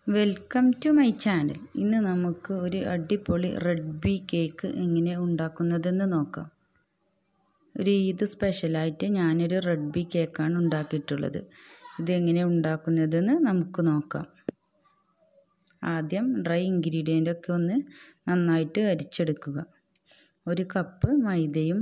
welcome to my channel ഇന്ന് നമുക്ക് ഒരു അടിപൊളി റെഡ് ബി കേക്ക് എങ്ങനെ ഉണ്ടാക്കുന്നതെന്ന് നോക്കാം ഒരു ഈദ് സ്പെഷ്യലായിട്ട് ഞാനൊരു റെഡ് ബി കേക്കാണ് ഉണ്ടാക്കിയിട്ടുള്ളത് ഇതെങ്ങനെ ഉണ്ടാക്കുന്നതെന്ന് നമുക്ക് നോക്കാം ആദ്യം ഡ്രൈ ഇൻഗ്രീഡിയൻ്റ് ഒക്കെ ഒന്ന് നന്നായിട്ട് അരിച്ചെടുക്കുക ഒരു കപ്പ് മൈദയും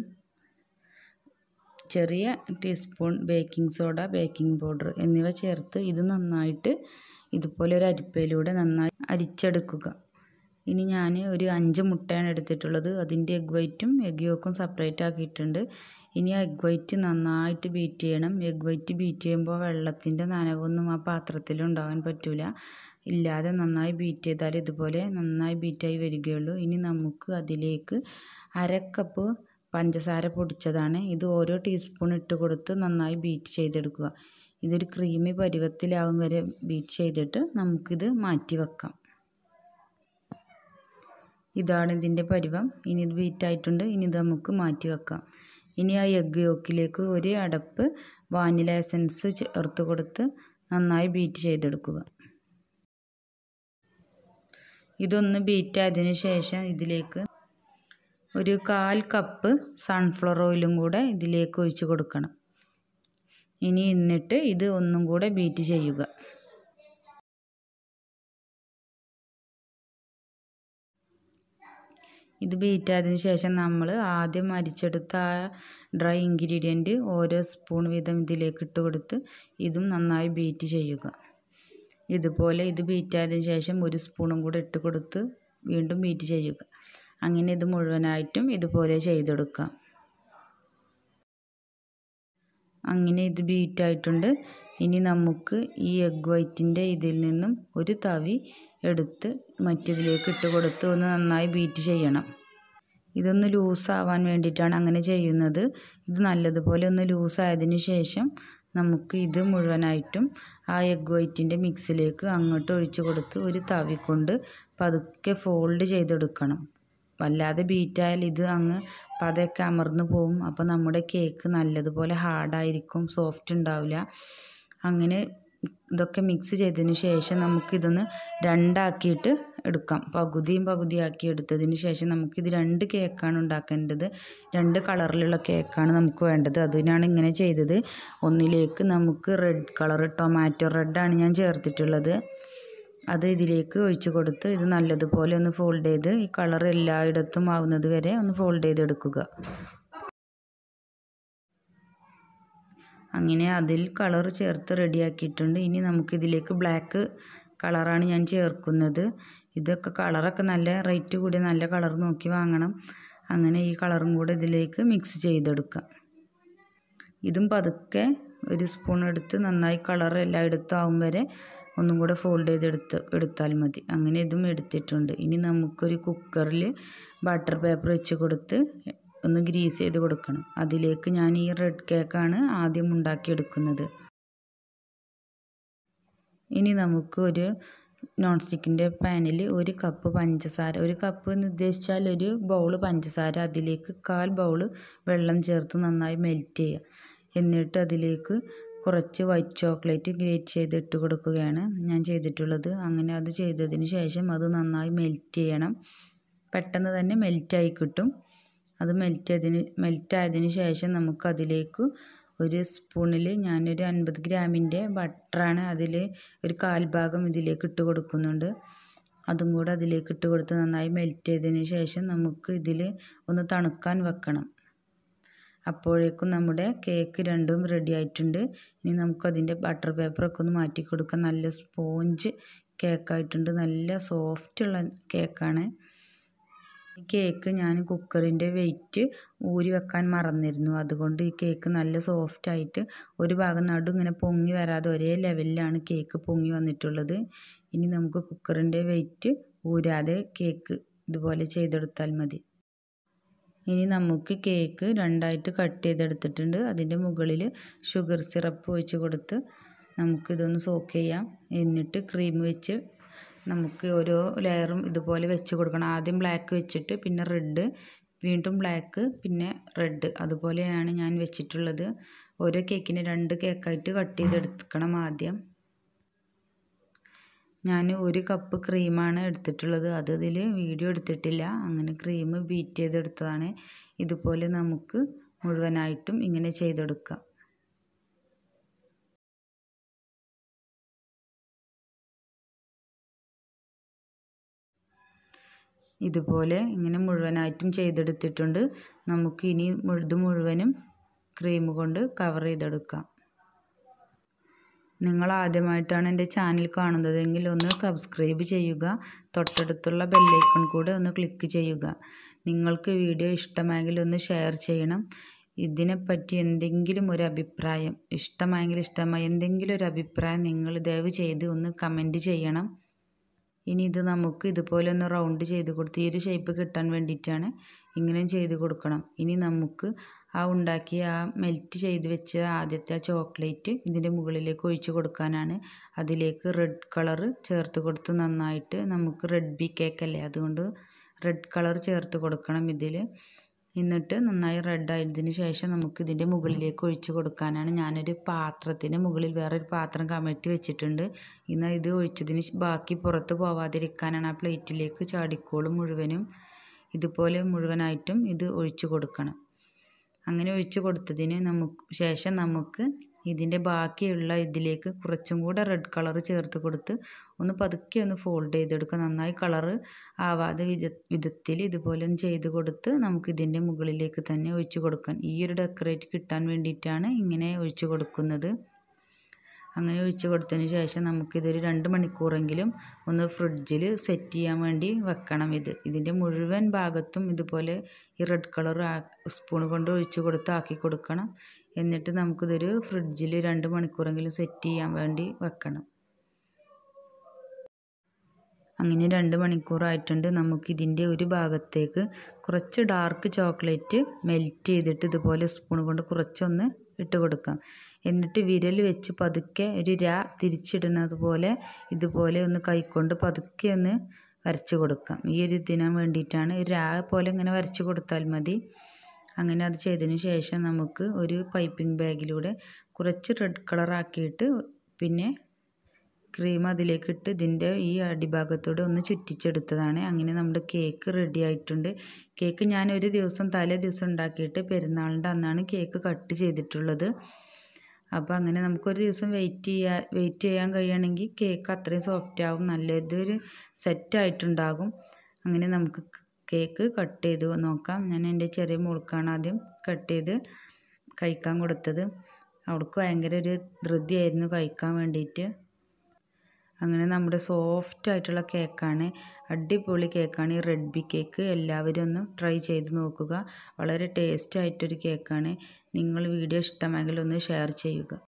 ചെറിയ teaspoon baking soda baking powder എന്നിവ ചേർത്ത് ഇത് നന്നായിട്ട് ഇതുപോലെ ഒരു അരിപ്പയിലൂടെ നന്നായി അരിച്ചെടുക്കുക ഇനി ഞാൻ ഒരു അഞ്ച് മുട്ടയാണ് എടുത്തിട്ടുള്ളത് അതിൻ്റെ എഗ് വൈറ്റും എഗ് യോക്കും സെപ്പറേറ്റ് ആക്കിയിട്ടുണ്ട് ഇനി എഗ് വൈറ്റ് നന്നായിട്ട് ബീറ്റ് ചെയ്യണം എഗ് വൈറ്റ് ബീറ്റ് ചെയ്യുമ്പോൾ വെള്ളത്തിൻ്റെ നനവൊന്നും ആ പാത്രത്തിൽ ഉണ്ടാകാൻ പറ്റില്ല ഇല്ലാതെ നന്നായി ബീറ്റ് ചെയ്താൽ ഇതുപോലെ നന്നായി ബീറ്റായി വരികയുള്ളൂ ഇനി നമുക്ക് അതിലേക്ക് അര കപ്പ് പഞ്ചസാര പൊടിച്ചതാണ് ഇത് ഓരോ ടീസ്പൂൺ ഇട്ട് കൊടുത്ത് നന്നായി ബീറ്റ് ചെയ്തെടുക്കുക ഇതൊരു ക്രീമി പരുവത്തിലാവും വരെ ബീറ്റ് ചെയ്തിട്ട് നമുക്കിത് മാറ്റി വെക്കാം ഇതാണ് ഇതിൻ്റെ പരുവം ഇനി ഇത് ബീറ്റ് ആയിട്ടുണ്ട് ഇനി ഇത് നമുക്ക് മാറ്റി വെക്കാം ഇനി ആ എഗ്ഗ് യോക്കിലേക്ക് ഒരു അടപ്പ് വാനില എസൻസ് ചേർത്ത് കൊടുത്ത് നന്നായി ബീറ്റ് ചെയ്തെടുക്കുക ഇതൊന്ന് ബീറ്റ് ആയതിനു ശേഷം ഇതിലേക്ക് ഒരു കാൽ കപ്പ് സൺഫ്ലവർ ഓയിലും കൂടെ ഇതിലേക്ക് ഒഴിച്ച് കൊടുക്കണം ഇനി എന്നിട്ട് ഇത് ഒന്നും കൂടെ ബീറ്റ് ചെയ്യുക ഇത് ബീറ്റ് ആയതിനു ശേഷം നമ്മൾ ആദ്യം അരിച്ചെടുത്ത ആ ഡ്രൈ ഇൻഗ്രീഡിയൻറ്റ് ഓരോ സ്പൂൺ വീതം ഇതിലേക്ക് ഇട്ട് കൊടുത്ത് ഇതും നന്നായി ബീറ്റ് ചെയ്യുക ഇതുപോലെ ഇത് ബീറ്റ് ആയതിനു ശേഷം ഒരു സ്പൂണും കൂടെ ഇട്ട് കൊടുത്ത് വീണ്ടും ബീറ്റ് ചെയ്യുക അങ്ങനെ ഇത് മുഴുവനായിട്ടും ഇതുപോലെ ചെയ്തെടുക്കാം അങ്ങനെ ഇത് ബീറ്റ് ആയിട്ടുണ്ട് ഇനി നമുക്ക് ഈ എഗ് വൈറ്റിൻ്റെ ഇതിൽ നിന്നും ഒരു തവി എടുത്ത് മറ്റേതിലേക്ക് ഇട്ട് കൊടുത്ത് ഒന്ന് നന്നായി ബീറ്റ് ചെയ്യണം ഇതൊന്ന് ലൂസാവാൻ വേണ്ടിയിട്ടാണ് അങ്ങനെ ചെയ്യുന്നത് ഇത് നല്ലതുപോലെ ഒന്ന് ലൂസായതിനു ശേഷം നമുക്ക് ഇത് മുഴുവനായിട്ടും ആ എഗ് വൈറ്റിൻ്റെ മിക്സിലേക്ക് അങ്ങോട്ട് ഒഴിച്ച് കൊടുത്ത് ഒരു തവി കൊണ്ട് പതുക്കെ ഫോൾഡ് ചെയ്തെടുക്കണം വല്ലാതെ ബീറ്റായാൽ ഇത് അങ്ങ് പതയൊക്കെ അമർന്നു പോവും അപ്പോൾ നമ്മുടെ കേക്ക് നല്ലതുപോലെ ഹാർഡായിരിക്കും സോഫ്റ്റ് ഉണ്ടാവില്ല അങ്ങനെ ഇതൊക്കെ മിക്സ് ചെയ്തതിന് ശേഷം നമുക്കിതൊന്ന് രണ്ടാക്കിയിട്ട് എടുക്കാം പകുതിയും പകുതിയാക്കി എടുത്തതിന് ശേഷം നമുക്കിത് രണ്ട് കേക്കാണ് ഉണ്ടാക്കേണ്ടത് രണ്ട് കളറിലുള്ള കേക്കാണ് നമുക്ക് വേണ്ടത് അതിനാണ് ഇങ്ങനെ ചെയ്തത് ഒന്നിലേക്ക് നമുക്ക് റെഡ് കളർ ടൊമാറ്റോ റെഡാണ് ഞാൻ ചേർത്തിട്ടുള്ളത് അത് ഇതിലേക്ക് ഒഴിച്ച് കൊടുത്ത് ഇത് നല്ലതുപോലെ ഒന്ന് ഫോൾഡ് ചെയ്ത് ഈ കളർ എല്ലായിടത്തും ആവുന്നത് വരെ ഒന്ന് ഫോൾഡ് ചെയ്തെടുക്കുക അങ്ങനെ അതിൽ കളർ ചേർത്ത് റെഡിയാക്കിയിട്ടുണ്ട് ഇനി നമുക്കിതിലേക്ക് ബ്ലാക്ക് കളറാണ് ഞാൻ ചേർക്കുന്നത് ഇതൊക്കെ കളറൊക്കെ നല്ല റേറ്റ് കൂടിയ നല്ല കളർ നോക്കി വാങ്ങണം അങ്ങനെ ഈ കളറും കൂടെ ഇതിലേക്ക് മിക്സ് ചെയ്തെടുക്കാം ഇതും പതുക്കെ ഒരു സ്പൂൺ എടുത്ത് നന്നായി കളർ എല്ലായിടത്തും ആവും വരെ ഒന്നും കൂടെ ഫോൾഡ് ചെയ്തെടുത്ത് എടുത്താൽ മതി അങ്ങനെ ഇതും എടുത്തിട്ടുണ്ട് ഇനി നമുക്കൊരു കുക്കറിൽ ബട്ടർ പേപ്പർ വെച്ച് കൊടുത്ത് ഒന്ന് ഗ്രീസ് ചെയ്ത് കൊടുക്കണം അതിലേക്ക് ഞാൻ ഈ റെഡ് കേക്കാണ് ആദ്യം ഉണ്ടാക്കിയെടുക്കുന്നത് ഇനി നമുക്ക് ഒരു നോൺ സ്റ്റിക്കിൻ്റെ പാനിൽ ഒരു കപ്പ് പഞ്ചസാര ഒരു കപ്പ് എന്ന് ഉദ്ദേശിച്ചാൽ ഒരു ബൗൾ പഞ്ചസാര അതിലേക്ക് കാൽ ബൗൾ വെള്ളം ചേർത്ത് നന്നായി മെൽറ്റ് ചെയ്യുക എന്നിട്ട് അതിലേക്ക് കുറച്ച് വൈറ്റ് ചോക്ലേറ്റ് ഗ്രേറ്റ് ചെയ്ത് ഇട്ട് കൊടുക്കുകയാണ് ഞാൻ ചെയ്തിട്ടുള്ളത് അങ്ങനെ അത് ചെയ്തതിന് ശേഷം അത് നന്നായി മെൽറ്റ് ചെയ്യണം പെട്ടെന്ന് തന്നെ മെൽറ്റായി കിട്ടും അത് മെൽറ്റ് ചെയ്തതിന് മെൽറ്റായതിന് ശേഷം നമുക്കതിലേക്ക് ഒരു സ്പൂണിൽ ഞാനൊരു അൻപത് ഗ്രാമിൻ്റെ ബട്ടറാണ് അതിൽ ഒരു കാൽ ഭാഗം ഇതിലേക്ക് ഇട്ട് കൊടുക്കുന്നുണ്ട് അതും കൂടെ അതിലേക്ക് ഇട്ട് കൊടുത്ത് നന്നായി മെൽറ്റ് ചെയ്തതിന് ശേഷം നമുക്ക് ഇതിൽ ഒന്ന് തണുക്കാൻ വെക്കണം അപ്പോഴേക്കും നമ്മുടെ കേക്ക് രണ്ടും റെഡി ആയിട്ടുണ്ട് ഇനി നമുക്കതിൻ്റെ ബട്ടർ പേപ്പറൊക്കെ ഒന്ന് മാറ്റി കൊടുക്കാം നല്ല സ്പോഞ്ച് കേക്കായിട്ടുണ്ട് നല്ല സോഫ്റ്റുള്ള കേക്കാണ് ഈ കേക്ക് ഞാൻ കുക്കറിൻ്റെ വെയിറ്റ് ഊരി വെക്കാൻ മറന്നിരുന്നു അതുകൊണ്ട് ഈ കേക്ക് നല്ല സോഫ്റ്റ് ആയിട്ട് ഒരു ഭാഗം നടു ഇങ്ങനെ പൊങ്ങി വരാതെ ഒരേ ലെവലിലാണ് കേക്ക് പൊങ്ങി വന്നിട്ടുള്ളത് ഇനി നമുക്ക് കുക്കറിൻ്റെ വെയിറ്റ് ഊരാതെ കേക്ക് ഇതുപോലെ ചെയ്തെടുത്താൽ മതി ഇനി നമുക്ക് കേക്ക് രണ്ടായിട്ട് കട്ട് ചെയ്തെടുത്തിട്ടുണ്ട് അതിൻ്റെ മുകളിൽ ഷുഗർ സിറപ്പ് ഒഴിച്ച് കൊടുത്ത് നമുക്കിതൊന്ന് സോക്ക് ചെയ്യാം എന്നിട്ട് ക്രീം വെച്ച് നമുക്ക് ഓരോ ലെയറും ഇതുപോലെ വെച്ച് കൊടുക്കണം ആദ്യം ബ്ലാക്ക് വെച്ചിട്ട് പിന്നെ റെഡ് വീണ്ടും ബ്ലാക്ക് പിന്നെ റെഡ് അതുപോലെയാണ് ഞാൻ വെച്ചിട്ടുള്ളത് ഓരോ കേക്കിന് രണ്ട് കേക്കായിട്ട് കട്ട് ചെയ്തെടുക്കണം ആദ്യം ഞാൻ ഒരു കപ്പ് ക്രീമാണ് എടുത്തിട്ടുള്ളത് അത് ഇതിൽ വീഡിയോ എടുത്തിട്ടില്ല അങ്ങനെ ക്രീം ബീറ്റ് ചെയ്തെടുത്തതാണ് ഇതുപോലെ നമുക്ക് മുഴുവനായിട്ടും ഇങ്ങനെ ചെയ്തെടുക്കാം ഇതുപോലെ ഇങ്ങനെ മുഴുവനായിട്ടും ചെയ്തെടുത്തിട്ടുണ്ട് നമുക്ക് ഇനി ഇത് മുഴുവനും ക്രീം കൊണ്ട് കവർ ചെയ്തെടുക്കാം നിങ്ങൾ ആദ്യമായിട്ടാണ് എൻ്റെ ചാനൽ കാണുന്നതെങ്കിൽ ഒന്ന് സബ്സ്ക്രൈബ് ചെയ്യുക തൊട്ടടുത്തുള്ള ബെല്ലൈക്കൺ കൂടെ ഒന്ന് ക്ലിക്ക് ചെയ്യുക നിങ്ങൾക്ക് വീഡിയോ ഇഷ്ടമായെങ്കിൽ ഒന്ന് ഷെയർ ചെയ്യണം ഇതിനെപ്പറ്റി എന്തെങ്കിലും ഒരു അഭിപ്രായം ഇഷ്ടമായെങ്കിൽ ഇഷ്ടമായി എന്തെങ്കിലും ഒരു അഭിപ്രായം നിങ്ങൾ ദയവ് ചെയ്ത് ഒന്ന് കമൻറ്റ് ചെയ്യണം ഇനി ഇത് നമുക്ക് ഇതുപോലെ ഒന്ന് റൗണ്ട് ചെയ്ത് കൊടുത്ത് ഈ ഒരു ഷേപ്പ് കിട്ടാൻ വേണ്ടിയിട്ടാണ് ഇങ്ങനെയും ചെയ്ത് കൊടുക്കണം ഇനി നമുക്ക് ആ ഉണ്ടാക്കിയ ആ മെൽറ്റ് ചെയ്ത് വെച്ച ആദ്യത്തെ ആ ചോക്ലേറ്റ് ഇതിൻ്റെ മുകളിലേക്ക് ഒഴിച്ച് കൊടുക്കാനാണ് അതിലേക്ക് റെഡ് കളർ ചേർത്ത് കൊടുത്ത് നന്നായിട്ട് നമുക്ക് റെഡ് ബി കേക്ക് അല്ലേ അതുകൊണ്ട് റെഡ് കളർ ചേർത്ത് കൊടുക്കണം ഇതിൽ എന്നിട്ട് നന്നായി റെഡ് ആയതിന് ശേഷം നമുക്ക് ഇതിൻ്റെ മുകളിലേക്ക് ഒഴിച്ച് കൊടുക്കാനാണ് ഞാനൊരു പാത്രത്തിന് മുകളിൽ വേറൊരു പാത്രം കമഴ്ത്തി വെച്ചിട്ടുണ്ട് എന്നാൽ ഇത് ഒഴിച്ചതിന് ബാക്കി പുറത്ത് പോവാതിരിക്കാനാണ് ആ പ്ലേറ്റിലേക്ക് ചാടിക്കോളും മുഴുവനും ഇതുപോലെ മുഴുവനായിട്ടും ഇത് ഒഴിച്ച് കൊടുക്കണം അങ്ങനെ ഒഴിച്ച് കൊടുത്തതിന് നമുക്ക് ശേഷം നമുക്ക് ഇതിൻ്റെ ബാക്കിയുള്ള ഇതിലേക്ക് കുറച്ചും കൂടെ റെഡ് കളർ ചേർത്ത് കൊടുത്ത് ഒന്ന് പതുക്കെ ഒന്ന് ഫോൾഡ് ചെയ്തെടുക്കുക നന്നായി കളറ് ആവാതെ വിധ വിധത്തിൽ ഇതുപോലെ ഒന്ന് ചെയ്ത് കൊടുത്ത് നമുക്ക് ഇതിൻ്റെ മുകളിലേക്ക് തന്നെ ഒഴിച്ച് കൊടുക്കാൻ ഈ ഒരു ഡെക്കറേറ്റ് കിട്ടാൻ വേണ്ടിയിട്ടാണ് ഇങ്ങനെ ഒഴിച്ച് കൊടുക്കുന്നത് അങ്ങനെ ഒഴിച്ച് കൊടുത്തതിന് ശേഷം നമുക്കിതൊരു രണ്ട് മണിക്കൂറെങ്കിലും ഒന്ന് ഫ്രിഡ്ജിൽ സെറ്റ് ചെയ്യാൻ വേണ്ടി വെക്കണം ഇത് ഇതിൻ്റെ മുഴുവൻ ഭാഗത്തും ഇതുപോലെ ഈ റെഡ് കളർ സ്പൂൺ കൊണ്ട് ഒഴിച്ച് കൊടുത്ത് ആക്കി കൊടുക്കണം എന്നിട്ട് നമുക്കിതൊരു ഫ്രിഡ്ജിൽ രണ്ട് മണിക്കൂറെങ്കിലും സെറ്റ് ചെയ്യാൻ വേണ്ടി വെക്കണം അങ്ങനെ രണ്ട് മണിക്കൂറായിട്ടുണ്ട് നമുക്കിതിൻ്റെ ഒരു ഭാഗത്തേക്ക് കുറച്ച് ഡാർക്ക് ചോക്ലേറ്റ് മെൽറ്റ് ചെയ്തിട്ട് ഇതുപോലെ സ്പൂൺ കൊണ്ട് കുറച്ചൊന്ന് ഇട്ട് കൊടുക്കാം എന്നിട്ട് വിരൽ വെച്ച് പതുക്കെ ഒരു രാ തിരിച്ചിടുന്നത് പോലെ ഇതുപോലെ ഒന്ന് കൈക്കൊണ്ട് പതുക്കെ ഒന്ന് വരച്ച് കൊടുക്കാം ഈ ഒരു ഇതിന് വേണ്ടിയിട്ടാണ് ഒരു രാ പോലെ ഇങ്ങനെ വരച്ച് കൊടുത്താൽ മതി അങ്ങനെ അത് ചെയ്തതിന് ശേഷം നമുക്ക് ഒരു പൈപ്പിംഗ് ബാഗിലൂടെ കുറച്ച് റെഡ് കളർ ആക്കിയിട്ട് പിന്നെ ക്രീം അതിലേക്ക് ഇട്ട് ഇതിൻ്റെ ഈ അടിഭാഗത്തൂടെ ഒന്ന് ചുറ്റിച്ചെടുത്തതാണ് അങ്ങനെ നമ്മുടെ കേക്ക് റെഡി ആയിട്ടുണ്ട് കേക്ക് ഞാൻ ഒരു ദിവസം തലേ ദിവസം ഉണ്ടാക്കിയിട്ട് പെരുന്നാളിൻ്റെ അന്നാണ് കേക്ക് കട്ട് ചെയ്തിട്ടുള്ളത് അപ്പോൾ അങ്ങനെ നമുക്കൊരു ദിവസം വെയിറ്റ് ചെയ്യാൻ വെയിറ്റ് ചെയ്യാൻ കഴിയുകയാണെങ്കിൽ കേക്ക് അത്രയും സോഫ്റ്റ് ആകും നല്ലതൊരു സെറ്റായിട്ടുണ്ടാകും അങ്ങനെ നമുക്ക് കേക്ക് കട്ട് ചെയ്ത് നോക്കാം ഞാൻ എൻ്റെ ചെറിയ മോൾക്കാണ് ആദ്യം കട്ട് ചെയ്ത് കഴിക്കാൻ കൊടുത്തത് അവൾക്ക് ഭയങ്കര ഒരു ധൃതിയായിരുന്നു കഴിക്കാൻ വേണ്ടിയിട്ട് അങ്ങനെ നമ്മുടെ സോഫ്റ്റ് ആയിട്ടുള്ള കേക്കാണ് അടിപൊളി കേക്കാണ് ഈ റെഡ് ബി കേക്ക് എല്ലാവരും ഒന്ന് ട്രൈ ചെയ്ത് നോക്കുക വളരെ ടേസ്റ്റ് ആയിട്ടൊരു കേക്കാണ് നിങ്ങൾ വീഡിയോ ഇഷ്ടമെങ്കിൽ ഒന്ന് ഷെയർ ചെയ്യുക